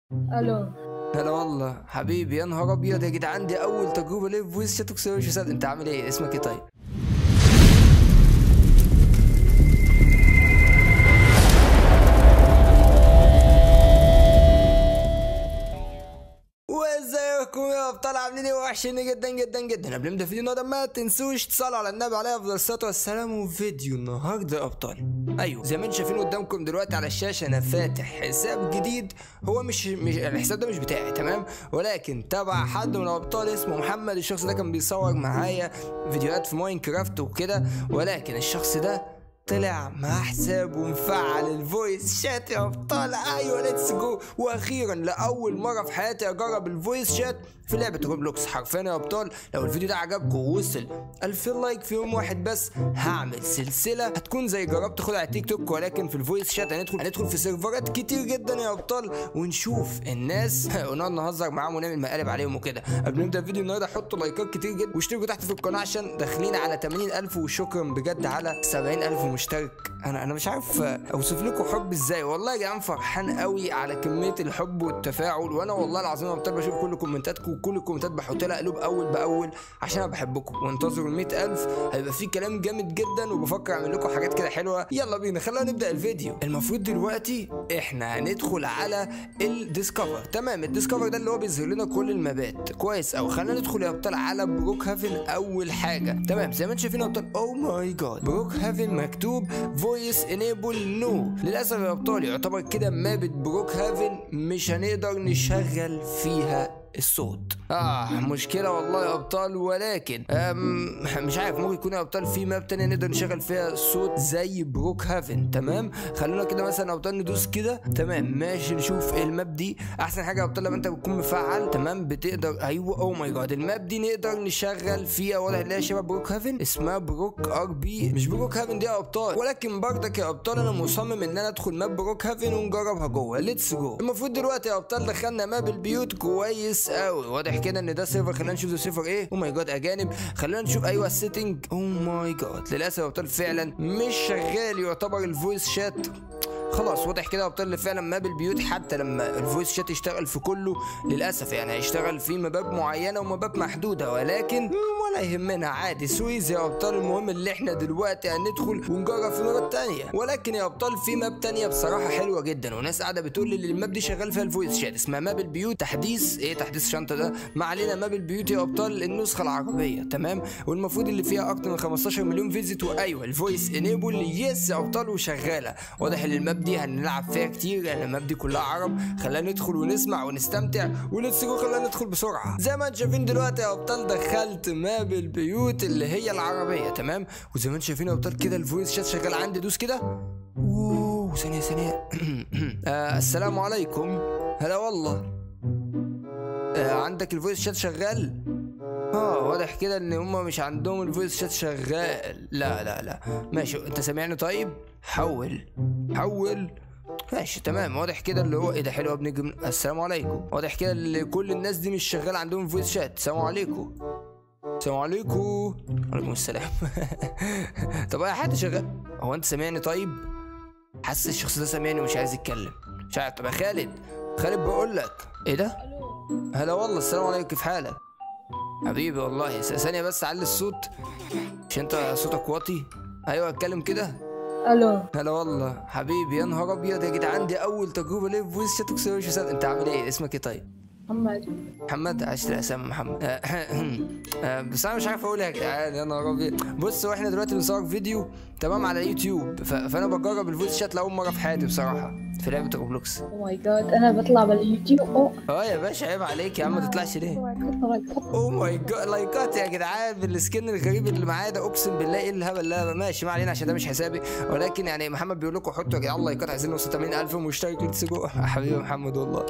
الو هلا والله حبيبي يا نهار ابيض يا جدعان دي اول تجربه ليا في فويس شات اقسم مش مصدق انت عامل ايه اسمك ايه طيب وازيكم يا ابطال عاملين ايه وحشين جدا جدا جدا قبل ما نبدا فيديو النهارده ما تنسوش تصلوا على النبي عليه افضل الصلاه والسلام وفيديو النهارده يا ابطال ايوه زي ما انتم شايفين قدامكم دلوقتي على الشاشه انا فاتح حساب جديد هو مش مش الحساب ده مش بتاعي تمام ولكن تبع حد من الابطال اسمه محمد الشخص ده كان بيصور معايا فيديوهات في ماينكرافت وكده ولكن الشخص ده طلع مع حسابه مفعل الفويس شات يا ابطال ايوه ليتس جو واخيرا لاول مره في حياتي اجرب الفويس شات في لعبه روبلوكس حرفيا يا ابطال لو الفيديو ده عجبكم ووصل 2000 لايك في يوم واحد بس هعمل سلسله هتكون زي جربت تاخدها على التيك توك ولكن في الفويس شات هندخل هندخل في سيرفرات كتير جدا يا ابطال ونشوف الناس ونقعد نهزر معاهم ونعمل مقالب عليهم وكده قبل ما نبدا الفيديو النهارده حطوا لايكات كتير جدا واشتركوا تحت في القناه عشان داخلين على 80000 وشكرا بجد على 70000 مشترك انا انا مش عارف اوصف لكم حب ازاي والله يا جدعان فرحان قوي على كميه الحب والتفاعل وانا والله العظيم يا ابطال بشوف كل كومنتاتكم وكل الكومنتات بحط لها قلوب اول باول عشان انا بحبكم وانتظروا ال 100000 هيبقى في كلام جامد جدا وبفكر اعمل لكم حاجات كده حلوه يلا بينا خلينا نبدا الفيديو المفروض دلوقتي احنا هندخل على الديسكفر تمام الديسكفر ده اللي هو بيظهر لنا كل المابات كويس او خلينا ندخل يا ابطال على بروك هافن اول حاجه تمام زي ما انتم شايفين يا ابطال او ماي جاد بروك هافن مكتوب فويس انيبل نو للاسف يا ابطال يعتبر كده مابة بروك هافن مش هنقدر نشغل فيها الصوت اه مشكلة والله يا ابطال ولكن أم مش عارف ممكن يكون يا ابطال في ماب تانية نقدر نشغل فيها الصوت زي بروك هافن تمام خلونا كده مثلا يا ابطال ندوس كده تمام ماشي نشوف إيه الماب دي احسن حاجة يا ابطال لما انت بتكون مفعل تمام بتقدر ايوه او ماي جاد الماب دي نقدر نشغل فيها ولا اللي هي شبه بروك هافن اسمها بروك ار بي مش بروك هافن دي يا ابطال ولكن برضك يا ابطال انا مصمم ان انا ادخل ماب بروك هافن ونجربها جوه ليتس جو المفروض دلوقتي يا ابطال دخلنا ماب البيوت كويس قوي واضح كده ان ده سيرفر خلينا نشوف ده سيرفر ايه او ماي جاد اجانب خلينا نشوف ايوه السيتنج او ماي جاد للاسف يا ابطال فعلا مش شغال يعتبر الفويس شات خلاص واضح كده يا ابطال فعلا ماب البيوت حتى لما الفويس شات يشتغل في كله للاسف يعني هيشتغل في مباب معينه ومباب محدوده ولكن ولا يهمنا عادي سويز يا ابطال المهم اللي احنا دلوقتي هندخل ونجرب في ماب تانية ولكن يا ابطال في ماب تانية بصراحه حلوه جدا وناس قاعده بتقول لي الماب دي شغال فيها الفويس شات اسمها ماب البيوت تحديث ايه تحديث شنطه ده ما علينا ماب البيوت يا ابطال النسخه العربيه تمام والمفروض اللي فيها اكتر من 15 مليون فيزيت وايوه الفويس انيبل يس يا ابطال وشغاله واضح ان الماب دي هنلعب فيها كتير لان الماب دي كلها عرب خلينا ندخل ونسمع ونستمتع وليتس جو خلينا ندخل بسرعه زي ما انتم شايفين دلوقتي يا ابطال دخلت ماب البيوت اللي هي العربيه تمام وزي ما انتم شايفين يا ابطال كده الفويس شات شغال عندي دوس كده اوه ثانيه ثانيه آه السلام عليكم هلا والله آه عندك الفويس شات شغال اه واضح كده ان هما مش عندهم الفويس شات شغال لا لا لا ماشي انت سامعني طيب حول حول ماشي تمام واضح كده اللي هو ايه ده حلو ابن جم... السلام عليكم واضح كده اللي كل الناس دي مش شغال عندهم فويس شات السلام عليكم السلام عليكم وعليكم السلام طب اي حد شغال هو انت سامعني طيب حاسس الشخص ده سامعني ومش عايز يتكلم مش عارف طب يا خالد خالد بقول لك ايه ده الو هلا والله السلام عليكم كيف حالك حبيبي والله س- ثانية بس علي الصوت مش انت صوتك واطي ايوه اتكلم كده الو هلا والله حبيبي يا نهار ابيض يا جدعان دي اول تجربة ليا في فويس شات اقسم مش مصدق. انت عامل ايه اسمك ايه طيب محمد محمد عشت الاسامي محمد آه، آه، بس انا مش عارف اقول يا جدعان يا نهار ابيض بص واحنا دلوقتي بنصور فيديو تمام على اليوتيوب ف- فانا بجرب الفويس شات لاول مره في حياتي بصراحه في لعبه روبلوكس او ماي جاد انا بطلع باليوتيوب اوه اه يا باشا عيب عليك يا عم ما تطلعش ليه لايك حط اوه ماي جاد لايكات يا جدعان بالسكن الغريب اللي معايا ده اقسم بالله ايه الهبل ده ماشي ما علينا عشان ده مش حسابي ولكن يعني محمد بيقول لكم حطوا يا جدعان لايكات عايزين نوصل 80000 مشترك ليتس جو حبيبي محمد والله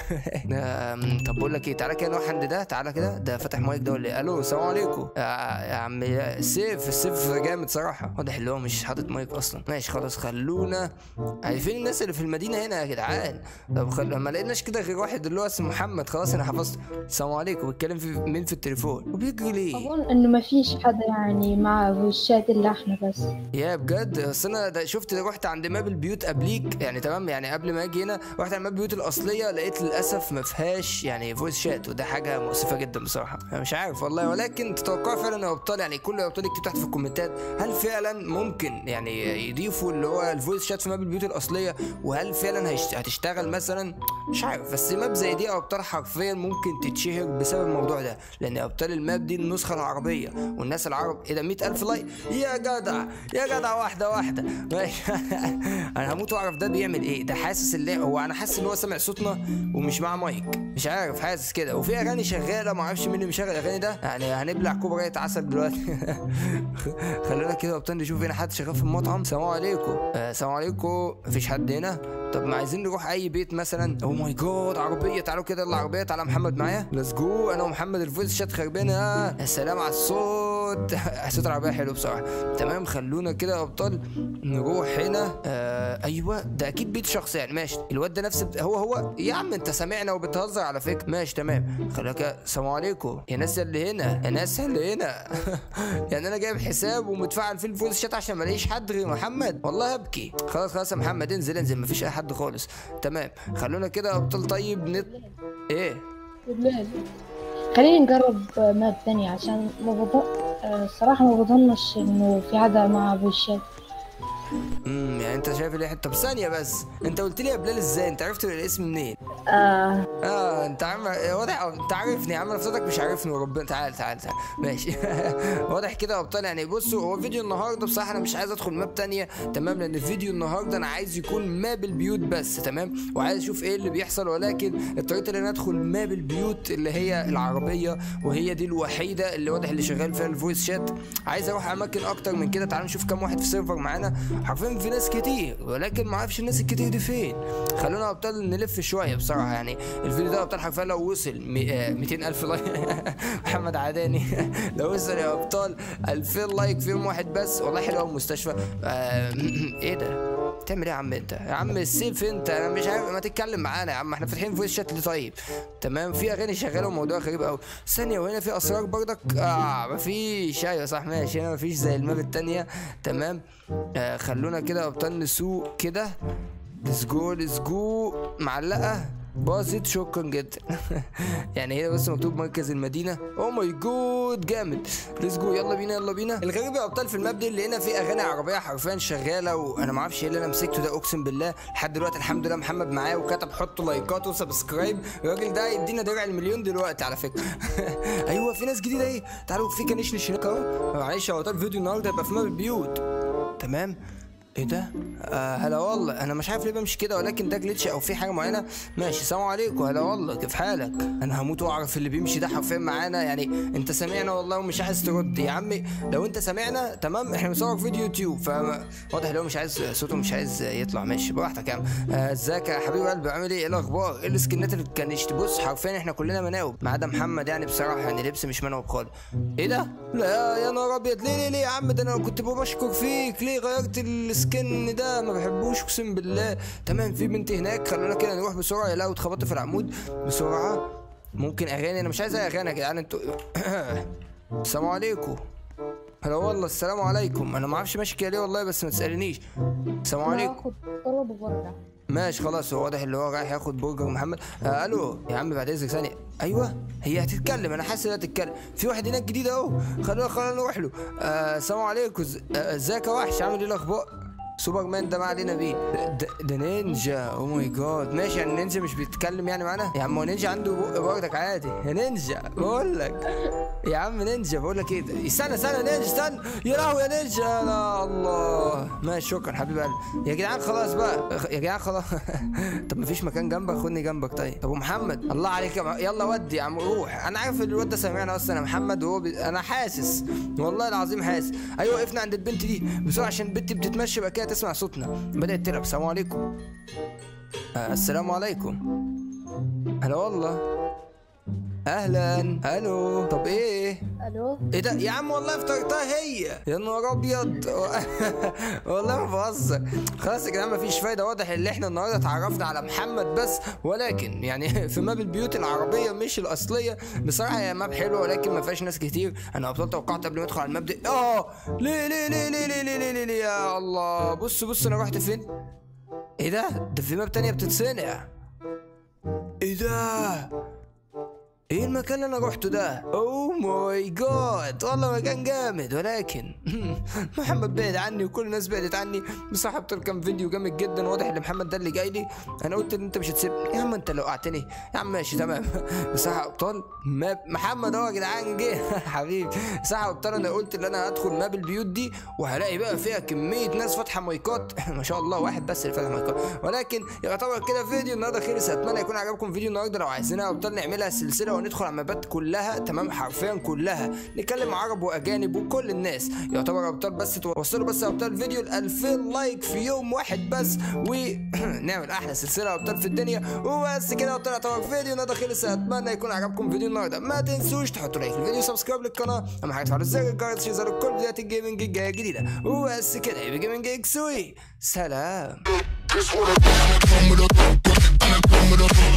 آم، طب بقول لك ايه تعالى كده نروح عند ده تعالى كده ده فاتح مايك ده ولا ايه الو السلام عليكم يا يا عم السيف السيف جامد صراحه واضح اللي هو مش حاطط مايك اصلا ماشي خلاص خلونا عارفين الناس اللي في المدينه المدينه هنا يا جدعان طب خل... ما لقيناش كده غير واحد اللي هو اسمه محمد خلاص انا حفظت السلام عليكم بيتكلم في مين في التليفون وبيجري ليه اظن انه ما فيش حدا يعني معه وشات الا احنا بس يا بجد اصل انا ده شفت رحت عند ماب البيوت قبليك يعني تمام يعني قبل ما اجي هنا رحت عند ماب البيوت الاصليه لقيت للاسف ما فيهاش يعني فويس شات وده حاجه مؤسفه جدا بصراحه انا مش عارف والله ولكن تتوقع فعلا يا ابطال يعني كل الابطال يكتب تحت في الكومنتات هل فعلا ممكن يعني يضيفوا اللي هو الفويس شات في ماب البيوت الاصليه وهل فعلا هيشت- هتشتغل مثلا مش عارف بس ماب زي دي يا ابطال حرفيا ممكن تتشهر بسبب الموضوع ده لان يا ابطال الماب دي النسخه العربيه والناس العرب ايه ده 100000 لايك يا جدع يا جدع واحده واحده ماشي انا هموت واعرف ده بيعمل ايه ده حاسس اللي هو انا حاسس ان هو سامع صوتنا ومش معاه مايك مش عارف حاسس كده وفي اغاني شغاله ما اعرفش مين اللي مشغل الاغاني ده يعني هنبلع كوبايه عسل دلوقتي خلونا كده يا ابطال نشوف هنا حد شغال في المطعم السلام عليكم آه، السلام عليكم مفيش حد هنا طب ما عايزين نروح اي بيت مثلا او ماي جاد عربيه تعالوا كده يلا عربيه تعالى محمد معايا ليتس جو انا ومحمد الفويس شات خربانه يا سلام على الصوت صوت العربيه حلو بصراحه تمام خلونا كده يا ابطال نروح هنا آه ايوه ده اكيد بيت شخص يعني ماشي الواد ده نفس هو هو يا عم انت سامعنا وبتهزر على فكره ماشي تمام خليك السلام عليكم يا ناس اللي هنا يا ناس اللي هنا يعني انا جايب حساب ومتفعل فيه الفويس شات عشان ما الاقيش حد غير محمد والله ابكي خلاص خلاص يا محمد انزل انزل مفيش اي حد خالص تمام خلونا كده يا ابطال طيب نت ايه بالليل خلينا نجرب ماب ثانية عشان ما بظن آه، الصراحة ما بظنش انه في حدا معه وشات امم يعني انت شايف اللي طب ثانيه بس انت قلت لي يا بلال ازاي انت عرفت الاسم منين آه اه انت عم واضح انت عارفني يا عم نفسك مش عارفني وربنا تعال تعال تعال ماشي واضح كده يا ابطال يعني بصوا هو فيديو النهارده بصراحه انا مش عايز ادخل ماب تانية تمام لان فيديو النهارده انا عايز يكون ماب البيوت بس تمام وعايز اشوف ايه اللي بيحصل ولكن اضطريت ان انا ادخل ماب البيوت اللي هي العربيه وهي دي الوحيده اللي واضح اللي شغال فيها الفويس شات عايز اروح اماكن اكتر من كده تعالوا نشوف كام واحد في السيرفر معانا حرفيا في ناس كتير ولكن ما اعرفش الناس الكتير دي فين خلونا يا ابطال نلف شويه بصراحه يعني الفيديو ده يا ابطال حرفيا لو وصل 200 الف لايك محمد عداني لو وصل يا ابطال 2000 لايك في يوم واحد بس والله حلو قوي المستشفى آه، ايه ده بتعمل ايه يا عم انت يا عم السيف انت انا مش عارف ما تتكلم معانا يا عم احنا فاتحين فويس شات ليه طيب تمام في اغاني شغاله وموضوع غريب قوي ثانيه وهنا في اسرار برضك اه مفيش ايوه صح ماشي هنا مفيش زي الماب التانية تمام آه خلونا كده يا ابطال نسوق كده ليتس جو ليتس جو معلقه باظت شكرا جدا يعني هنا بس مكتوب مركز المدينه او ماي جود جامد ليتس جو يلا بينا يلا بينا الغريب يا ابطال في الماب دي اللي هنا في اغاني عربيه حرفيا شغاله وانا ما اعرفش ايه اللي انا مسكته ده اقسم بالله لحد دلوقتي الحمد لله محمد معايا وكتب حطوا لايكات وسبسكرايب الراجل ده يدينا درع المليون دلوقتي على فكره ايوه في ناس جديده ايه تعالوا في كنشنش هناك اهو معلش يا ابطال فيديو النهارده هيبقى في ماب البيوت تمام ايه ده؟ آه هلا والله انا مش عارف ليه بمشي كده ولكن ده جلitch او في حاجه معينه ماشي السلام عليكم هلا والله كيف حالك؟ انا هموت واعرف اللي بيمشي ده حرفيا معانا يعني انت سامعنا والله ومش عايز ترد يا عمي لو انت سامعنا تمام احنا بنصور فيديو يوتيوب فواضح لو مش عايز صوته مش عايز يطلع ماشي براحتك يا عم آه، ازيك يا حبيب قلبي عامل ايه؟ ايه الاخبار؟ ايه السكنات اللي كانش تبص حرفيا احنا كلنا مناوب ما عدا محمد يعني بصراحه يعني لبس مش منوب خالص ايه ده؟ لا يا نهار ابيض ليه ليه ليه يا عم ده انا كنت بشكر فيك ليه غيرت السكن ده ما بحبوش اقسم بالله تمام في بنت هناك خلونا كده نروح بسرعه يا لو اتخبطت في العمود بسرعه ممكن اغاني انا مش عايز أي اغاني يا جدعان انتوا السلام عليكم هلا والله السلام عليكم انا ما اعرفش ماشي كده ليه والله بس ما تسالنيش السلام عليكم اخذ طلب وبرجع ماشي خلاص هو واضح اللي هو رايح ياخد برجر محمد آه الو يا عم بعد اذنك ثانيه ايوه هي هتتكلم انا حاسس انها هتتكلم في واحد هناك جديد اهو خلونا خلونا نروح له آه السلام عليكم ز- آه، ازيك يا وحش عامل ايه الاخبار سوبر مان ده ما علينا بيه ده, ده نينجا او ماي جاد ماشي يعني نينجا مش بيتكلم يعني معانا يا عم هو نينجا عنده بق برضك عادي يا نينجا بقول لك يا عم نينجا بقول لك ايه ده استنى استنى نينجا استنى يا لهوي يا نينجا لا الله ماشي شكرا حبيب قلبي يا جدعان خلاص بقى يا جدعان خلاص طب مفيش مكان جنبك خدني جنبك طيب طب ومحمد الله عليك يا م- يلا ودي يا عم روح انا عارف ان الواد ده سامعنا اصلا يا محمد وهو بي... انا حاسس والله العظيم حاسس ايوه وقفنا عند البنت دي بسرعه عشان البنت بتتمشى بقى كده تسمع صوتنا بدات تلعب السلام عليكم آه السلام عليكم هلا والله اهلا الو طب ايه الو ايه ده يا عم والله افتكرتها هي يا نهار ابيض والله ما بهزر خلاص يا جدعان مفيش فايده واضح ان احنا النهارده اتعرفنا على محمد بس ولكن يعني في ماب البيوت العربيه مش الاصليه بصراحه هي ماب حلوه ولكن ما فيهاش ناس كتير انا ابطال توقعت قبل ما ادخل على الماب دي اه ليه ليه ليه ليه ليه ليه ليه, ليه, ليه يا الله بص بص انا رحت فين ايه ده ده في ماب تانية بتتصنع ايه ده ايه المكان اللي انا روحته ده؟ اوه ماي جاد والله مكان جامد ولكن محمد بعد عني وكل الناس بعدت عني بصراحه ابطال كان فيديو جامد جدا واضح ان محمد ده اللي جاي لي انا قلت ان انت مش هتسيبني يا عم انت اللي وقعتني يا عم ماشي تمام بصراحه ابطال ماب محمد اهو يا جدعان جه حبيبي بصراحه ابطال انا قلت ان انا هدخل ماب البيوت دي وهلاقي بقى فيها كميه ناس فاتحه مايكات ما شاء الله واحد بس اللي فاتح مايكات ولكن يعتبر كده فيديو النهارده خلص اتمنى يكون عجبكم فيديو النهارده لو عايزينها ابطال نعملها سلسله وندخل على المابات كلها تمام حرفيا كلها نتكلم عرب واجانب وكل الناس يعتبر ابطال بس توصلوا بس يا ابطال فيديو ل 2000 لايك في يوم واحد بس ونعمل احلى سلسله ابطال في الدنيا وبس كده ابطال يعتبر فيديو النهارده خلص اتمنى يكون عجبكم فيديو النهارده ما تنسوش تحطوا لايك للفيديو سبسكرايب للقناه اهم حاجه تفعلوا زر الجرس عشان يظهروا كل فيديوهات الجيمنج الجايه الجديده وبس كده يبقى جيمنج اكسوي سلام This what I'm